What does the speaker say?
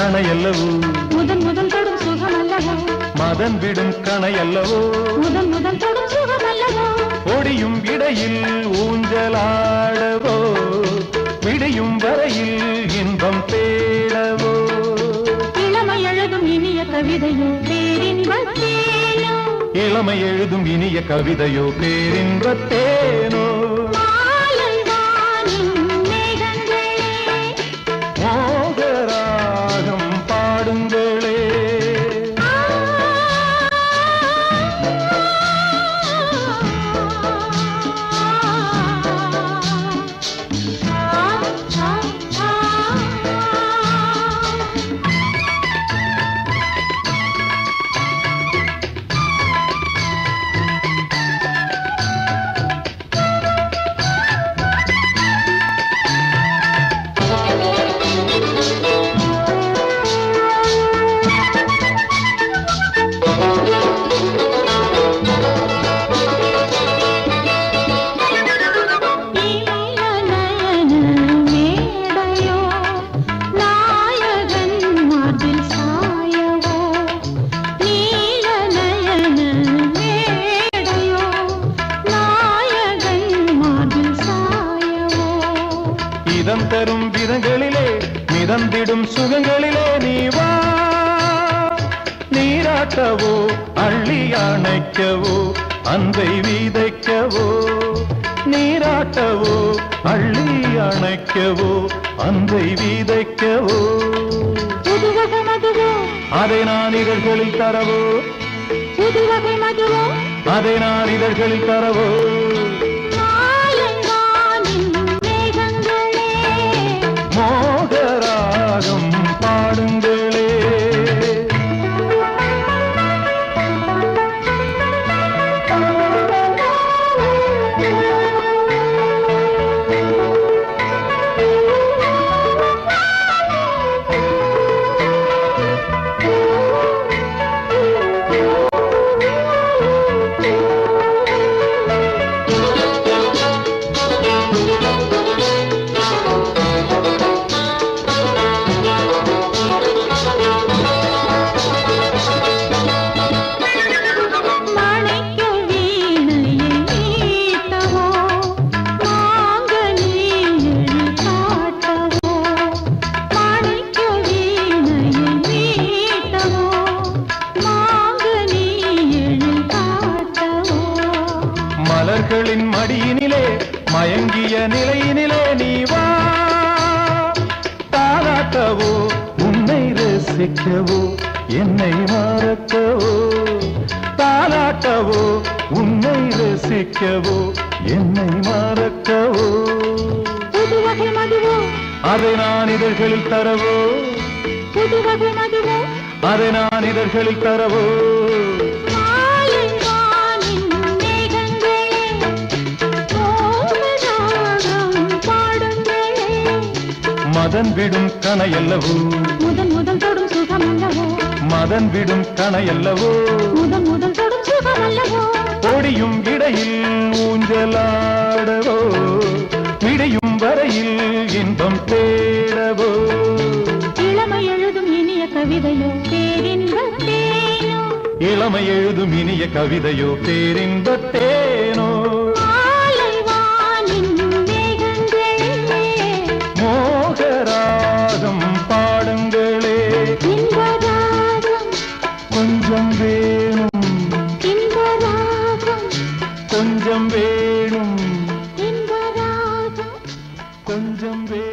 கணையல்லவோ முதன் முதல் தொடும் சுகம் அல்லவோ மதன் விடும் கணையல்லவோ முதன் முதல் தொடும் சுகம் அல்லவோ ஒடியும் இடையில் ஊஞ்சலாடவோ விடியும் வரையில் இன்பம் தேடவோ இளமை எழுதும் இனிய கவிதையோ பேரின்பத்தேனோ இளமை எழுதும் இனிய கவிதையோ பேரின்பத்தேனோ மாலை வானின் மேகங்களே மோகராகம் பாடுங்களே நீலநயன மேடையோ நாயகன் மார்பில் சாயவோ நீலநயன மேடையோ நாயகன் மார்பில் சாயவோ இதம் தரும் விதங்களிலே மிதந்திடும் சுகங்களிலே நீ வா நீராட்டவோ அள்ளி அணைக்கவோ அன்பை விதைக்கவோ நீராட்டவோ அள்ளி அணைக்கவோ அன்பை விதைக்கவோ புதுவகை மதுவோ அதை நான் இதழ்களில் தரவோ புதுவகை மதுவோ அதை நான் இதழ்களில் தரவோ மாலை வானின் மேகங்களே மோகராகம் பாடுங்களே மாணிக்க வீணையை மீட்டவோ மாங்கனியில் காட்டவோ மாணிக்க வீணையை மீட்டவோ மாங்கனியில் காட்டவோ மலர்களின் மடியினிலே மயங்கிய நிலையினிலே நீ வா தாராட்டவோ உன்னை ரசிக்கவோ என்னை மறக்கவோ தாராட்டவோ உன்னை ரசிக்கவோ என்னை மறக்கவோ புதுவகை மதுவோ அதை நான் இதழ்களில் தரவோ புதுவகை மதுவோ அதை நான் இதழ்களில் தரவோ மாலை வானின் மேகங்களே மோகராகம் பாடுங்களே மதன் விடும் கணையல்லவோ முதன் முதல் தொடும் சுகம் அல்லவோ மதன் விடும் கணையல்லவோ முதன் முதல் தொடும் சுகம் அல்லவோ ஒடியும் இடையில் ஊஞ்சலாடவோ விடையும் வரையில் இன்பம் தேடவோ இளமை எழுதும் இனிய கவிதையோ பேரின்பத்தேனோ இளமை எழுதும் இனிய கவிதையோ பேரின்பத்தேனோ மாலை வானின் மேகங்களே மோகராகம் பாடுங்களே இன்பராகம் கொஞ்சம் வேணும் இன்பராகம் கொஞ்சம் வேணும் இன்பராகம் கொஞ்சம் வேணும்